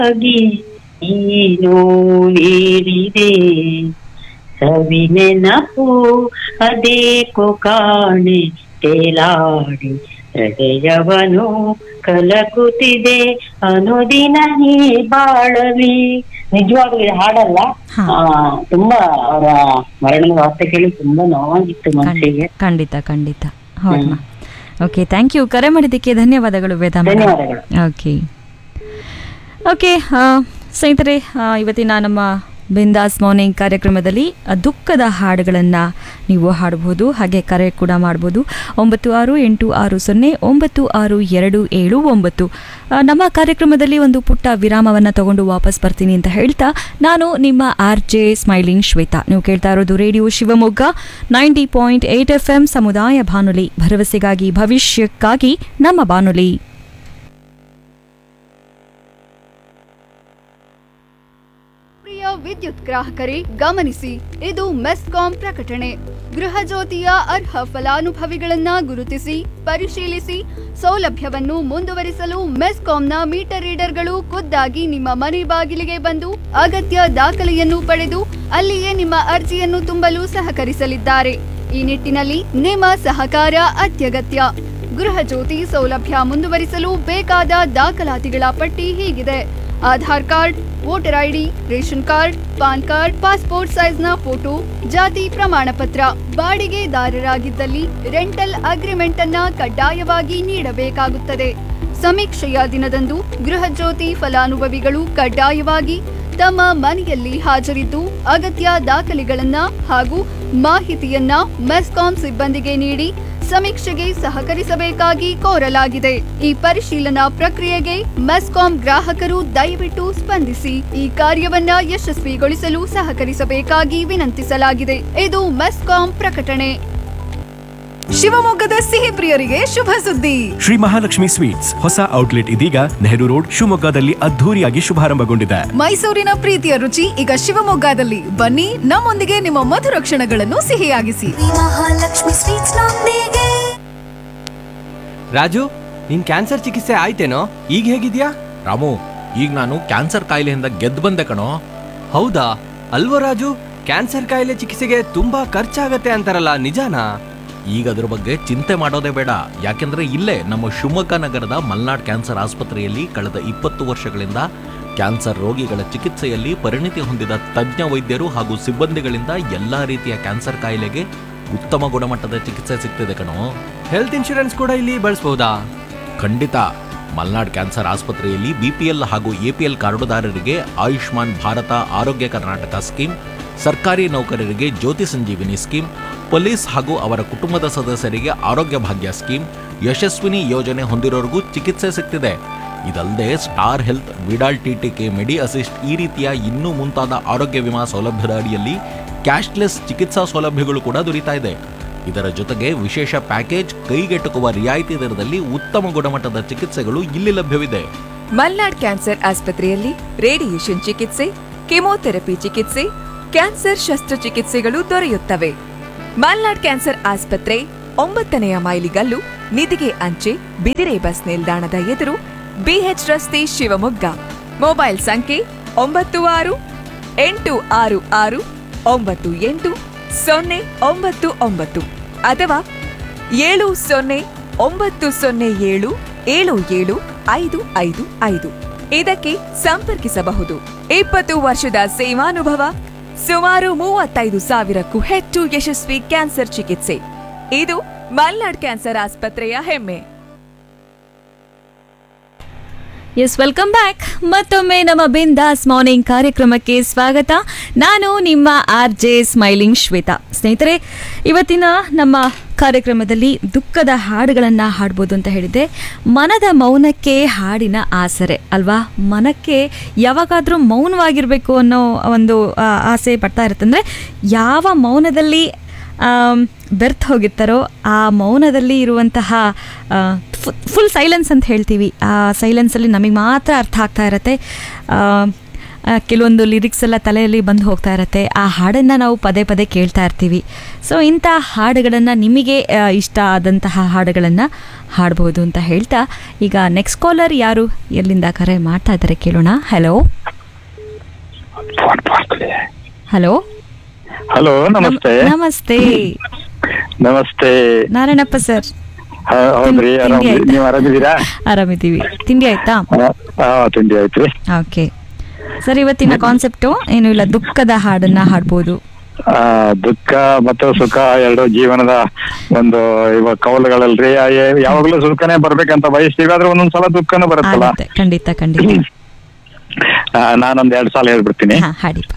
ಅಗಿ ನೀನು ನೀಡಿದೆ ಸವಿ ನೆನಪು ಅದೇಕೋ ಕಾಣೆ ತೇಲಾಡಿ ಹೃದಯವನು ಕಲಕುತ್ತಿದೆ ಅನುದಿನ ನೀ ಬಾಳವಿ ನಿಜವಾಗ್ಲೂ ಇದು ಹಾಡಲ್ಲ ಹಾ. ಆ, ತುಂಬಾ ಅವರ ಮರಣದ ವಾರ್ತೆ ಕೇಳಿ ತುಂಬಾ ನೋವಾಗಿತ್ತು ಮನಸ್ಸಿಗೆ ಖಂಡಿತ ಖಂಡಿತ ಹೌದಮ್ಮ ಓಕೆ ಥ್ಯಾಂಕ್ ಯು ಕರೆ ಮಾಡಿದ್ದಕ್ಕೆ ಧನ್ಯವಾದಗಳು ವೇದ ಧನ್ಯವಾದಗಳು ಓಕೆ ಓಕೆ ಸ್ನೇಹಿತರೆ ಆ, ಇವತ್ತಿನ ನಮ್ಮ ಬಿಂದಾಸ್ ಮಾರ್ನಿಂಗ್ ಕಾರ್ಯಕ್ರಮದಲ್ಲಿ ಆ, ದುಃಖದ ಹಾಡುಗಳನ್ನು ನೀವು ಹಾಡಬಹುದು ಹಾಗೆ ಕರೆ ಕೂಡ ಮಾಡ್ಬೋದು ಒಂಬತ್ತು ಆರು ಎಂಟು ಆರು ಸೊನ್ನೆ ಒಂಬತ್ತು ಆರು ಎರಡು ಏಳು ಒಂಬತ್ತು ಆ, ನಮ್ಮ ಕಾರ್ಯಕ್ರಮದಲ್ಲಿ ಒಂದು ಪುಟ್ಟ ವಿರಾಮವನ್ನು ತಗೊಂಡು ವಾಪಸ್ ಬರ್ತೀನಿ ಅಂತ ಹೇಳ್ತಾ ನಾನು ನಿಮ್ಮ ಆರ್ ಜೆ ಸ್ಮೈಲಿಂಗ್ ಶ್ವೇತಾ ನೀವು ಕೇಳ್ತಾ ಇರೋದು radio Shivamogga ninety point eight F M ಸಮುದಾಯ ಬಾನುಲಿ ಭರವಸೆಗಾಗಿ ಭವಿಷ್ಯಕ್ಕಾಗಿ ನಮ್ಮ ಬಾನುಲಿ ಪ್ರಿಯ ವಿದ್ಯುತ್ ಗ್ರಾಹಕರೇ ಗಮನಿಸಿ ಇದು ಮೆಸ್ಕಾಂ ಪ್ರಕಟಣೆ ಗೃಹ ಜ್ಯೋತಿಯ ಅರ್ಹ ಫಲಾನುಭವಿಗಳನ್ನ ಗುರುತಿಸಿ ಪರಿಶೀಲಿಸಿ ಸೌಲಭ್ಯವನ್ನು ಮುಂದುವರಿಸಲು ಮೆಸ್ಕಾಂನ ಮೀಟರ್ ರೀಡರ್ಗಳು ಖುದ್ದಾಗಿ ನಿಮ್ಮ ಮನೆ ಬಾಗಿಲಿಗೆ ಬಂದು ಅಗತ್ಯ ದಾಖಲೆಯನ್ನು ಪಡೆದು ಅಲ್ಲಿಯೇ ನಿಮ್ಮ ಅರ್ಜಿಯನ್ನು ತುಂಬಲು ಸಹಕರಿಸಲಿದ್ದಾರೆ ಈ ನಿಟ್ಟಿನಲ್ಲಿ ನಿಮ್ಮ ಸಹಕಾರ ಅತ್ಯಗತ್ಯ ಗೃಹ ಜ್ಯೋತಿ ಸೌಲಭ್ಯ ಮುಂದುವರಿಸಲು ಬೇಕಾದ ದಾಖಲಾತಿಗಳ ಪಟ್ಟಿ ಹೀಗಿದೆ Aadhaar card voter ID ration card PAN card passport ಸೈಜ್ನ ಫೋಟೋ ಜಾತಿ ಪ್ರಮಾಣ ಪತ್ರ ಬಾಡಿಗೆದಾರರಾಗಿದ್ದಲ್ಲಿ ರೆಂಟಲ್ ಅಗ್ರಿಮೆಂಟ್ ಅನ್ನ ಕಡ್ಡಾಯವಾಗಿ ನೀಡಬೇಕಾಗುತ್ತದೆ ಸಮೀಕ್ಷೆಯ ದಿನದಂದು ಗೃಹ ಜ್ಯೋತಿ ಫಲಾನುಭವಿಗಳು ಕಡ್ಡಾಯವಾಗಿ ತಮ್ಮ ಮನೆಯಲ್ಲಿ ಹಾಜರಿದ್ದು ಅಗತ್ಯ ದಾಖಲೆಗಳನ್ನ ಹಾಗೂ ಮಾಹಿತಿಯನ್ನ ಮೆಸ್ಕಾಂ ಸಿಬ್ಬಂದಿಗೆ ನೀಡಿ ಸಮೀಕ್ಷೆಗೆ ಸಹಕರಿಸಬೇಕಾಗಿ ಕೋರಲಾಗಿದೆ ಈ ಪರಿಶೀಲನಾ ಪ್ರಕ್ರಿಯೆಗೆ ಮೆಸ್ಕಾಂ ಗ್ರಾಹಕರು ದಯವಿಟ್ಟು ಸ್ಪಂದಿಸಿ ಈ ಕಾರ್ಯವನ್ನ ಯಶಸ್ವಿಗೊಳಿಸಲು ಸಹಕರಿಸಬೇಕಾಗಿ ವಿನಂತಿಸಲಾಗಿದೆ ಇದು ಮೆಸ್ಕಾಂ ಪ್ರಕಟಣೆ ಶಿವಮೊಗ್ಗದ ಸಿಹಿ ಪ್ರಿಯರಿಗೆ ಶುಭ ಸುದ್ದಿ ಶ್ರೀ ಮಹಾಲಕ್ಷ್ಮಿ ಸ್ವೀಟ್ಸ್ ಹೊಸ ಔಟ್ಲೆಟ್ ಇದೀಗ ನೆಹರು ರೋಡ್ ಶಿವಮೊಗ್ಗದಲ್ಲಿ ಅದ್ಧೂರಿಯಾಗಿ ಶುಭಾರಂಭಗೊಂಡಿದೆ ಮೈಸೂರಿನ ಪ್ರೀತಿಯ ರುಚಿ ಈಗ ಶಿವಮೊಗ್ಗದಲ್ಲಿ ಬನ್ನಿ ನಮ್ಮೊಂದಿಗೆ ನಿಮ್ಮ ಮಧುರ ಕ್ಷಣಗಳನ್ನು ಸಿಹಿಯಾಗಿಸಿ ಮಹಾಲಕ್ಷ್ಮಿ ಸ್ವೀಟ್ಸ್ ನೊಂದಿಗೆ ರಾಜು ನಿನ್ ಕ್ಯಾನ್ಸರ್ ಚಿಕಿತ್ಸೆ ಆಯ್ತೇನೋ ಈಗ ಹೇಗಿದ್ಯಾ ರಾಮು ಈಗ ನಾನು ಕ್ಯಾನ್ಸರ್ ಕಾಯಿಲೆಯಿಂದ ಗೆದ್ದು ಬಂದೆ ಕಣೋ ಹೌದಾ ಅಲ್ವೋ ರಾಜು ಕ್ಯಾನ್ಸರ್ ಕಾಯಿಲೆ ಚಿಕಿತ್ಸೆಗೆ ತುಂಬಾ ಖರ್ಚಾಗತ್ತೆ ಅಂತಾರಲ್ಲ ನಿಜಾನಾ ಈಗ ಅದ್ರ ಬಗ್ಗೆ ಚಿಂತೆ ಮಾಡೋದೇ ಬೇಡ ಯಾಕೆಂದ್ರೆ ಇಲ್ಲೇ ನಮ್ಮ ಶಿವಮೊಗ್ಗ ನಗರದ ಮಲ್ನಾಡ್ ಕ್ಯಾನ್ಸರ್ ಆಸ್ಪತ್ರೆಯಲ್ಲಿ ಕಳೆದ ಇಪ್ಪತ್ತು ವರ್ಷಗಳಿಂದ ಕ್ಯಾನ್ಸರ್ ರೋಗಿಗಳ ಚಿಕಿತ್ಸೆಯಲ್ಲಿ ಪರಿಣಿತಿ ಹೊಂದಿದ ತಜ್ಞ ವೈದ್ಯರು ಹಾಗೂ ಸಿಬ್ಬಂದಿಗಳಿಂದ ಎಲ್ಲಾ ರೀತಿಯ ಕ್ಯಾನ್ಸರ್ ಕಾಯಿಲೆಗೆ ಉತ್ತಮ ಗುಣಮಟ್ಟದ ಚಿಕಿತ್ಸೆ ಸಿಗ್ತಿದೆ ಕಣೋ ಹೆಲ್ತ್ ಇನ್ಶೂರೆನ್ಸ್ ಕೂಡ ಇಲ್ಲಿ ಬಳಸಬಹುದಾ ಖಂಡಿತ ಮಲ್ನಾಡ್ ಕ್ಯಾನ್ಸರ್ ಆಸ್ಪತ್ರೆಯಲ್ಲಿ ಬಿಪಿಎಲ್ ಹಾಗೂ ಎಪಿಎಲ್ ಕಾರ್ಡುದಾರರಿಗೆ ಆಯುಷ್ಮಾನ್ ಭಾರತ ಆರೋಗ್ಯ ಕರ್ನಾಟಕ ಸ್ಕೀಮ್ ಸರ್ಕಾರಿ ನೌಕರರಿಗೆ ಜ್ಯೋತಿ ಸಂಜೀವಿನಿ ಸ್ಕೀಮ್ ಪೊಲೀಸ್ ಹಾಗೂ ಅವರ ಕುಟುಂಬದ ಸದಸ್ಯರಿಗೆ ಆರೋಗ್ಯ ಭಾಗ್ಯ ಸ್ಕೀಮ್ ಯಶಸ್ವಿನಿ ಯೋಜನೆ ಹೊಂದಿರೋರಿಗೂ ಚಿಕಿತ್ಸೆ ಸಿಗ್ತಿದೆ ಇದಲ್ಲದೆ Star Health Vidal TTK Medi Assist ಈ ರೀತಿಯ ಇನ್ನೂ ಮುಂತಾದ ಆರೋಗ್ಯ ವಿಮಾ ಸೌಲಭ್ಯದ ಅಡಿಯಲ್ಲಿ ಕ್ಯಾಶ್ಲೆಸ್ ಚಿಕಿತ್ಸಾ ಸೌಲಭ್ಯಗಳು ಕೂಡ ದೊರೀತಾ ಇದೆ ಇದರ ಜೊತೆಗೆ ವಿಶೇಷ ಪ್ಯಾಕೇಜ್ ಕೈಗೆಟುಕುವ ರಿಯಾಯಿತಿ ದರದಲ್ಲಿ ಉತ್ತಮ ಗುಣಮಟ್ಟದ ಚಿಕಿತ್ಸೆಗಳು ಇಲ್ಲಿ ಲಭ್ಯವಿದೆ ಮಲ್ನಾಡ್ ಕ್ಯಾನ್ಸರ್ ಆಸ್ಪತ್ರೆಯಲ್ಲಿ ರೇಡಿಯೇಷನ್ ಚಿಕಿತ್ಸೆ ಕೆಮೊಥೆರಪಿ ಚಿಕಿತ್ಸೆ ಕ್ಯಾನ್ಸರ್ ಶಸ್ತ್ರಚಿಕಿತ್ಸೆಗಳು ದೊರೆಯುತ್ತವೆ ಮಲ್ನಾಡ್ ಕ್ಯಾನ್ಸರ್ ಆಸ್ಪತ್ರೆ ಒಂಬತ್ತನೆಯ ಮೈಲಿಗಲ್ಲು ನಿಧಿಗೆ ಅಂಚೆ ಬಿದಿರೆ ಬಸ್ ನಿಲ್ದಾಣದ ಎದುರು ಬಿಎಚ್ ರಸ್ತೆ ಶಿವಮೊಗ್ಗ ಮೊಬೈಲ್ ಸಂಖ್ಯೆ ಒಂಬತ್ತು ಆರು ಎಂಟು ಆರು ಆರು ಒಂಬತ್ತು ಎಂಟು ಸೊನ್ನೆ ಒಂಬತ್ತು ಒಂಬತ್ತು ಅಥವಾ ಏಳು ಸೊನ್ನೆ ಒಂಬತ್ತು ಸೊನ್ನೆ ಏಳು ಏಳು ಏಳು ಐದು ಐದು ಐದು ಇದಕ್ಕೆ ಸಂಪರ್ಕಿಸಬಹುದು ಇಪ್ಪತ್ತು ವರ್ಷದ ಸೇವಾನುಭವ ಸುಮಾರು ಮೂವತ್ತೈದು ಸಾವಿರಕ್ಕೂ ಹೆಚ್ಚು ಯಶಸ್ವಿ ಕ್ಯಾನ್ಸರ್ ಚಿಕಿತ್ಸೆ ಇದು ಮಲ್ನಾಡ್ ಕ್ಯಾನ್ಸರ್ ಆಸ್ಪತ್ರೆಯ ಹೆಮ್ಮೆ ಎಸ್ ವೆಲ್ಕಮ್ ಬ್ಯಾಕ್ ಮತ್ತೊಮ್ಮೆ ನಮ್ಮ ಬಿಂದಾಸ್ ಮಾರ್ನಿಂಗ್ ಕಾರ್ಯಕ್ರಮಕ್ಕೆ ಸ್ವಾಗತ ನಾನು ನಿಮ್ಮ ಆರ್ ಜೆ ಸ್ಮೈಲಿಂಗ್ ಶ್ವೇತಾ ಸ್ನೇಹಿತರೆ ಇವತ್ತಿನ ನಮ್ಮ ಕಾರ್ಯಕ್ರಮದಲ್ಲಿ ದುಃಖದ ಹಾಡುಗಳನ್ನು ಹಾಡ್ಬೋದು ಅಂತ ಹೇಳಿದ್ದೆ ಮನದ ಮೌನಕ್ಕೆ ಹಾಡಿನ ಆಸರೆ ಅಲ್ವಾ ಮನಕ್ಕೆ ಯಾವಾಗಾದರೂ ಮೌನವಾಗಿರಬೇಕು ಅನ್ನೋ ಒಂದು ಆ, ಆಸೆ ಪಡ್ತಾ ಇರುತ್ತೆ ಅಂದರೆ ಯಾವ ಮೌನದಲ್ಲಿ ಬೆರ್ತ್ ಹೋಗಿರ್ತಾರೋ ಆ ಮೌನದಲ್ಲಿ ಇರುವಂತಹ ಫುಲ್ ಸೈಲೆನ್ಸ್ ಅಂತ ಹೇಳ್ತೀವಿ ಆ ಸೈಲೆನ್ಸಲ್ಲಿ ನಮಗೆ ಮಾತ್ರ ಅರ್ಥ ಆಗ್ತಾ ಇರತ್ತೆ ಆ, ಆ, ಕೆಲವೊಂದು ಲಿರಿಕ್ಸ್ ಎಲ್ಲ ತಲೆಯಲ್ಲಿ ಬಂದು ಹೋಗ್ತಾ ಇರುತ್ತೆ ಆ ಹಾಡನ್ನು ನಾವು ಪದೇ ಪದೇ ಕೇಳ್ತಾ ಇರ್ತೀವಿ ಸೊ ಇಂಥ ಹಾಡುಗಳನ್ನು ನಿಮಗೆ ಆ, ಇಷ್ಟ ಆದಂತಹ ಹಾಡುಗಳನ್ನು ಹಾಡ್ಬೋದು ಅಂತ ಹೇಳ್ತಾ ಈಗ ನೆಕ್ಸ್ಟ್ ಕಾಲರ್ ಯಾರು ಎಲ್ಲಿಂದ ಕರೆ ಮಾಡ್ತಾ ಇದ್ದಾರೆ ಕೇಳೋಣ ಹಲೋ ಹಲೋ ಹಲೋ ನಮಸ್ತೆ ನಮಸ್ತೆ ನಮಸ್ತೆ ನಾರಾಯಣಪ್ಪ ಸರ್ ಹ, ಹೌದ್ರಿ ತಿಂಡಿ ಆರಾಮ್ ಆಯ್ತಾ? ನೀವ್ ಆರಾಮಿದ್ದೀರಾ ಆರಾಮಿದ್ದೀವಿ ತಿಂಡಿ ಆಯ್ತಾ ಹ, ಹಾ ತಿಂಡಿ ಆಯ್ತ್ರಿ ಓಕೆ ಸರ್ ಇವತ್ತಿನ ಕಾನ್ಸೆಪ್ಟು ಏನು ಇಲ್ಲ ದುಃಖದ ಹಾಡನ್ನ ಹಾಡ್ಬೋದು ಆ ದುಃಖ ಮತ್ತು ಸುಖ ಎರಡು ಜೀವನದ ಒಂದು ಇವಾಗ ಕವಲುಗಳಲ್ರಿ ಆ, ಏ- ಯಾವಾಗ್ಲೂ ಸುಖನೇ ಬರ್ಬೇಕಂತ ಬಯಸ್ತೀವಿ ಆದ್ರೆ ಒಂದೊಂದ್ಸಲ ದುಃಖನೂ ಬರುತ್ತಲ್ಲ ಆಗುತ್ತೆ ಖಂಡಿತ ಖಂಡಿತ ಆ, ನಾನೊಂದ್ ಎರಡ್ ಸಾಲ ಹೇಳ್ಬಿಡ್ತೀನಿ ಹಾ ಹಾಡಿಪ್ಪ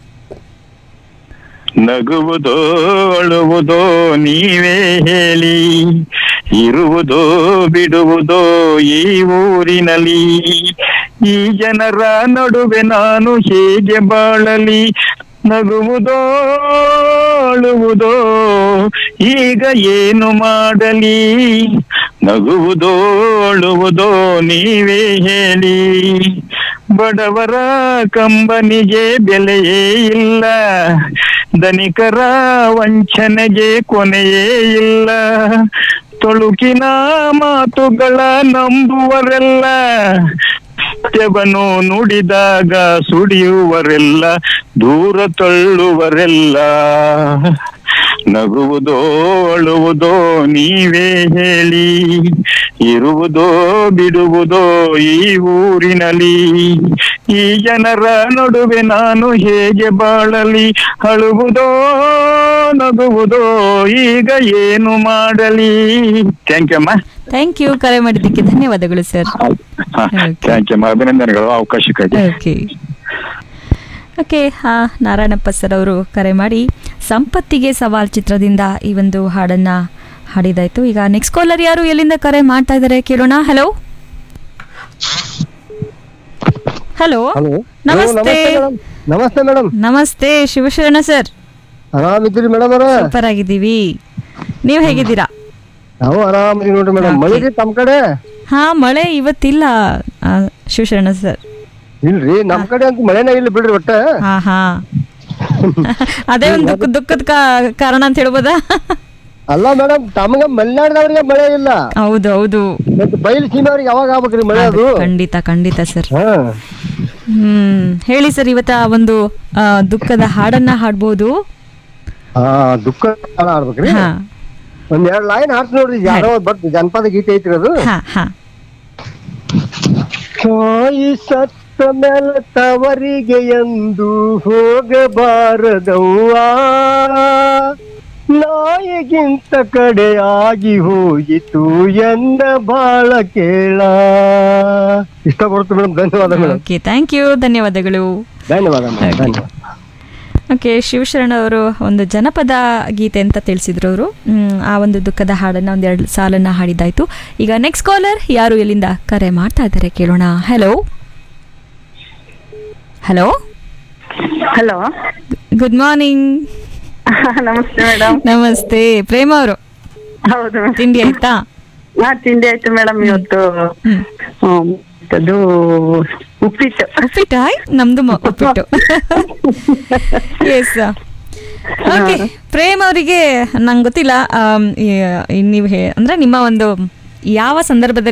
ನಗುವುದೋ ಅಳುವುದೋ ನೀವೇ ಹೇಳಿ ಇರುವುದೋ ಬಿಡುವುದೋ ಈ ಊರಿನಲ್ಲಿ ಈ ಜನರ ನಡುವೆ ನಾನು ಹೇಗೆ ಬಾಳಲಿ ನಗುವುದೋ ಅಳುವುದೋ ಈಗ ಏನು ಮಾಡಲಿ ನಗುವುದೋ ಅಳುವುದೋ ನೀವೇ ಹೇಳಿ ಬಡವರ ಕಂಬನಿಗೆ ಬೆಲೆಯೇ ಇಲ್ಲ ಧನಿಕರ ವಂಚನೆಗೆ ಕೊನೆಯೇ ಇಲ್ಲ ತೊಳುಕಿನ ಮಾತುಗಳ ನಂಬುವರೆಲ್ಲ ಸತ್ಯವನ್ನು ನುಡಿದಾಗ ಸುಡಿಯುವರೆಲ್ಲ ದೂರ ತಳ್ಳುವರೆಲ್ಲ ನಗುವುದೋ ಅಳುವುದೋ ನೀವೇ ಹೇಳಿ ಇರುವುದೋ ಬಿಡುವುದೋ ಈ ಊರಿನಲ್ಲಿ ಈ ಜನರ ನಡುವೆ ನಾನು ಹೇಗೆ ಬಾಳಲಿ ಅಳುವುದೋ ನಗುವುದೋ ಈಗ ಏನು ಮಾಡಲಿ ಥ್ಯಾಂಕ್ ಯು ಅಮ್ಮ ಥ್ಯಾಂಕ್ ಯು ಕರೆ ಮಾಡಿದ್ದಕ್ಕೆ ಧನ್ಯವಾದಗಳು ಸರ್ ಥ್ಯಾಂಕ್ ಯು ಅಮ್ಮ ಅಭಿನಂದನೆಗಳು ಅವಕಾಶಕ್ಕಾಗಿ ಓಕೆ ಓಕೆ ಹಾ ನಾರಾಯಣಪ್ಪ ಸರ್ ಅವರು ಕರೆ ಮಾಡಿ ಸಂಪತ್ತಿಗೆ ಸವಾಲ್ ಚಿತ್ರದಿಂದ ಈ ಒಂದು ಹಾಡನ್ನ ಹಾಡಿದಾಯ್ತು ಈಗ ನೆಕ್ಸ್ಟ್ ಕಾಲರ್ ಯಾರು ಎಲ್ಲಿಂದ ಕರೆ ಮಾಡ್ತಾ ಇದ್ದಾರೆ ಕೇಳೋಣ ಹಲೋ ಹಲೋ ನಮಸ್ತೆ ನಮಸ್ತೆ ಮೇಡಮ್ ನಮಸ್ತೆ ಶಿವಶರಣ ಸರ್ ಆರಾಮಿದ್ದೀರಿ ಮೇಡಮ್ ಅವರ ಸೂಪರ್ ಆಗಿದ್ದೀವಿ ನೀವು ಹೇಗಿದ್ದೀರಾ ನಾವು ಆರಾಮಿದ್ದೀವಿ ನೋಡ್ರಿ ಮೇಡಮ್ ಮಳೆ ರೀ ತಮ್ಮ ಕಡೆ ಹಾ ಮಳೆ ಇವತ್ತಿಲ್ಲ ಆ, ಶಿವಶರಣ ಸರ್ ಇಲ್ರಿ ನಮ್ ಕಡೆ ಅಂತೂ ಮಳೆನೇ ಇಲ್ಲ ಬಿಡ್ರಿ ಒಟ್ಟ ಹಾ ಹಾ ಅದೇ ಒಂದು ದುಃಖ ದುಃಖದ ಕಾ- ಕಾರಣ ಅಂತ ಹೇಳ್ಬೋದಾ ಅಲ್ಲ ಮೇಡಮ್ ತಮಗ ಮಲೆನಾಡಿದವ್ರಿಗೆ ಮಳೆ ಇಲ್ಲ ಹೌದು ಹೌದು ಮತ್ತೆ ಬಯಲು ಸೀಮೆಯವ್ರಿಗೆ ಯಾವಾಗ ಆಗ್ಬೇಕ್ರಿ ಮಳೆ ಅದು ಖಂಡಿತ ಖಂಡಿತ ಸರ್ ಹಾ ಹ್ಮ್ ಹೇಳಿ ಸರ್ ಇವತ್ತ ಒಂದು ಆ, ದುಃಖದ ಹಾಡನ್ನ ಹಾಡ್ಬೋದು ಆ ದುಃಖ ಕಾಲ ಆಡ್ಬೇಕ್ರಿ ಹಾ ಒಂದ್ ಎರಡ್ ಲೈನ್ ಹಾಡ್ಸ್ ನೋಡ್ರಿ ಯಾರೋ ಬರ್ತು ಜನಪದ ಗೀತೆ ಐತ್ರಿ ಅದು ಹಾ ಹಾ ತಾಯಿ ಸತ್ತ ಮೇಲೆ ತವರಿಗೆ ಎಂದು ಹೋಗಬಾರದವ್ವ ನಾಯಿಗಿಂತ ಕಡೆಯಾಗಿ ಹೋಯಿತು ಎಂದ ಬಾಳ ಕೇಳ ಇಷ್ಟ ಬರುತ್ತೆ ಮೇಡಮ್ ಧನ್ಯವಾದ ಮೇಡಮ್ ಓಕೆ ಥ್ಯಾಂಕ್ ಯು ಧನ್ಯವಾದಗಳು ಧನ್ಯವಾದ ಮೇಡಮ್ ಧನ್ಯವಾದ ಓಕೆ ಶಿವಶರಣ ಅವರು ಒಂದು ಜನಪದ ಗೀತೆ ಅಂತ ತಿಳಿಸಿದ್ರು ಅವರು ಆ ಒಂದು ದುಃಖದ ಹಾಡನ್ನ ಒಂದೆರಡು ಸಾಲನ್ನ ಹಾಡಿದ್ದಾಯ್ತು ಈಗ ನೆಕ್ಸ್ಟ್ ಕಾಲರ್ ಯಾರು ಎಲ್ಲಿಂದ ಕರೆ ಮಾಡ್ತಾ ಇದ್ದಾರೆ ಕೇಳೋಣ hello hello hello good morning ನಮಸ್ತೆ ಮೇಡಮ್ ನಮಸ್ತೆ ಪ್ರೇಮ ಅವರು ಹೌದು ತಿಂಡಿ ಆಯ್ತಾ ಹಾ ತಿಂಡಿ ಆಯ್ತು ಮೇಡಮ್ ಇವತ್ತು ಹ್ಮ್, ಅದು ಉಪ್ಪಿಟ್ಟು ಉಪ್ಪಿಟ್ಟು ಹಾಯ್ ನಮ್ದು ಮ- ಉಪ್ಪಿಟ್ಟು ಎಸ್ ಓಕೆ ಪ್ರೇಮ್ ಅವರಿಗೆ ನಂಗೆ ಗೊತ್ತಿಲ್ಲ ಆಮ್, ಈ- ಈ ನೀವು ಹೇ ಅಂದ್ರೆ ನಿಮ್ಮ ಒಂದು ಯಾವ ಸಂದರ್ಭದಲ್ಲಿ